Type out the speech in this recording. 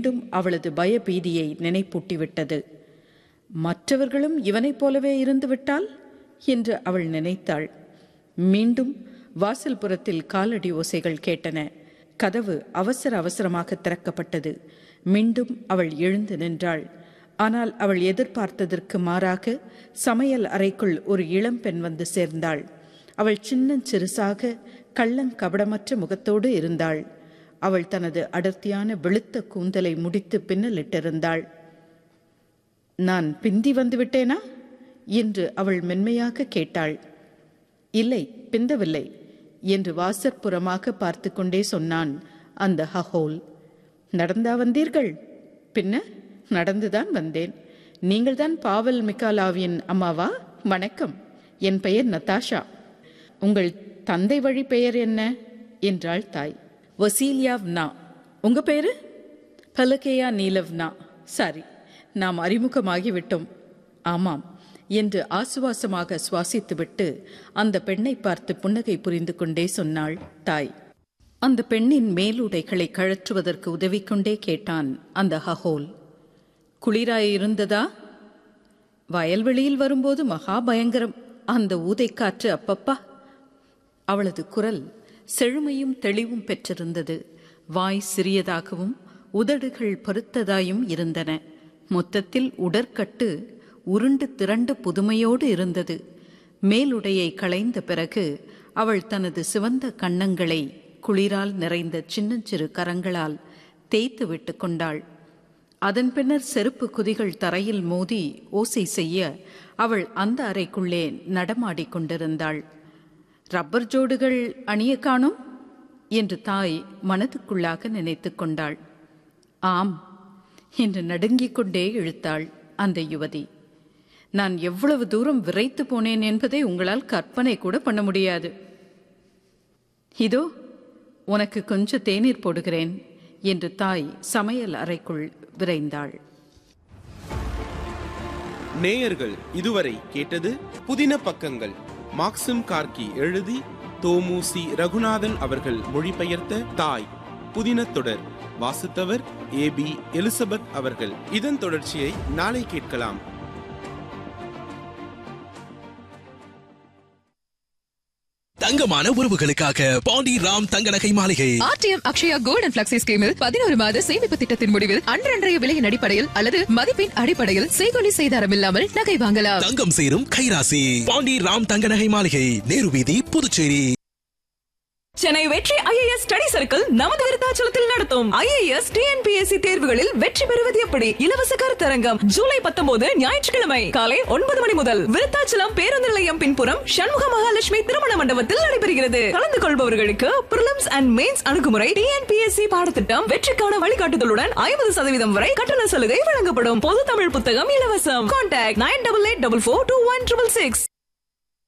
மீண்டும் அவளது பயபீதியை நினைப்பூட்டிவிட்டது மற்றவர்களும் இவனைப் போலவே இருந்துவிட்டால் என்று அவள் நினைத்தாள் மீண்டும் வாசல் புறத்தில் காலடி ஓசைகள் கேட்டன கதவு அவசர அவசரமாக திறக்கப்பட்டது மீண்டும் அவள் எழுந்து நின்றாள் ஆனால் அவள் எதிர்பார்த்ததற்கு மாறாக சமையல் அறைக்குள் ஒரு இளம்பெண் வந்து சேர்ந்தாள் அவள் சின்னச் சிறுசாக கள்ளங்கபடமற்ற முகத்தோடு இருந்தாள் அவள் தனது அடர்த்தியான வெளுத்த கூந்தலை முடித்து பின்னலிட்டிருந்தாள் நான் பிந்தி வந்து விட்டேனா என்று அவள் மென்மையாக கேட்டாள் இல்லை பிந்தவில்லை என்று வாசற்புறமாக பார்த்து கொண்டே சொன்னான் அந்த ஹஹோல் நடந்தா வந்தீர்கள் பின்ன நடந்துதான் வந்தேன் நீங்கள்தான் பாவல் மிக்காலாவின் அம்மாவா வணக்கம் என் பெயர் நதாஷா உங்கள் தந்தை வழி பெயர் என்ன என்றாள் தாய் வசீலியாவ்னா உங்க பேரு பலகேயா நீலவ்னா சரி நாம் அறிமுகமாகிவிட்டோம் ஆமாம் என்று ஆசுவாசமாக சுவாசித்துவிட்டு அந்த பெண்ணை பார்த்து புன்னகை புரிந்து கொண்டே சொன்னாள் தாய் அந்த பெண்ணின் மேலுடைகளை கழற்றுவதற்கு உதவி கொண்டே கேட்டான் அந்த ஹஹோல் குளிராயிருந்ததா வயல்வெளியில் வரும்போது மகா பயங்கரம் அந்த ஊதைக்காற்று அப்பப்பா அவளது குரல் செழுமையும் தெளிவும் பெற்றிருந்தது வாய் சிறியதாகவும் உதடுகள் பருத்ததாயும் இருந்தன மொத்தத்தில் உடற்கட்டு உருண்டு திரண்டு புதுமையோடு இருந்தது மேலுடையை களைந்த பிறகு அவள் தனது சிவந்த கன்னங்களை குளிரால் நிறைந்த சின்னஞ்சிறு கரங்களால் தேய்த்து விட்டு கொண்டாள் அதன் பின்னர் செருப்பு குதிகள் தரையில் மோதி ஓசை செய்ய அவள் அந்த அறைக்குள்ளே நடமாடிக் கொண்டிருந்தாள் ரப்பர் ஜோடுகள் அணிய காணும் என்று தாய் மனதுக்குள்ளாக நினைத்து கொண்டாள் ஆம் என்று நடுங்கிக் கொண்டே இழுத்தாள் அந்த யுவதி நான் எவ்வளவு தூரம் விரைத்து போனேன் என்பதை உங்களால் கற்பனை கூட பண்ண முடியாது இதோ உனக்கு கொஞ்சம் தேநீர் போடுகிறேன் என்று தாய் சமையல் அறைக்குள் விரைந்தாள் நேயர்கள் இதுவரை கேட்டது புதின பக்கங்கள் மாக்சிம் கார்கி எழுதி தோமுசி ரகுநாதன் அவர்கள் மொழிபெயர்த்த தாய் புதின தொடர் வாசித்தவர் ஏ பி எலிசபெத் அவர்கள் இதன் தொடர்ச்சியை நாளை கேட்கலாம் தங்கமான உறவுகளுக்காக பாண்டி ராம் தங்க நகை மாளிகை RTM Akshaya gold and flexi ஸ்கீமில் பதினோரு மாத சேமிப்பு திட்டத்தின் முடிவில் அன்றன்றைய விலையின் அடிப்படையில் அல்லது மதிப்பின் அடிப்படையில் செய்கொலி செய்தாரம் இல்லாமல் நகை வாங்கலாம் தங்கம் சேரும் கைராசி பாண்டி ராம் தங்க நகை மாளிகை நேரு வீதி புதுச்சேரி சென்னை வெற்றி ஐஏஎஸ் ஸ்டடி சர்க்கிள் நமது விருத்தாச்சலத்தில் நடத்தும் ஐஏஎஸ் டிஎன்பிஎஸ்சி தேர்வுகளில் வெற்றி பெறுவது எப்படி இலவச கருத்தரங்கம் ஜூலை பத்தொன்பது ஞாயிற்றுக்கிழமை காலை ஒன்பது மணி முதல் விருத்தாச்சலம் பேருந்து நிலையம் பின்புறம் சண்முக மகாலட்சுமி திருமண மண்டபத்தில் நடைபெறுகிறது கலந்து கொள்பவர்களுக்கு பிரிலிம்ஸ் அண்ட் மெயின்ஸ் அணுகுமுறை டிஎன்பிஎஸ்சி பாடத்திட்டம் வெற்றிக்கான வழிகாட்டுதலுடன் ஐம்பது சதவீதம் வரை கட்டண சலுகை வழங்கப்படும் பொது தமிழ் புத்தகம் இலவசம் contact nine double eight double four two one triple six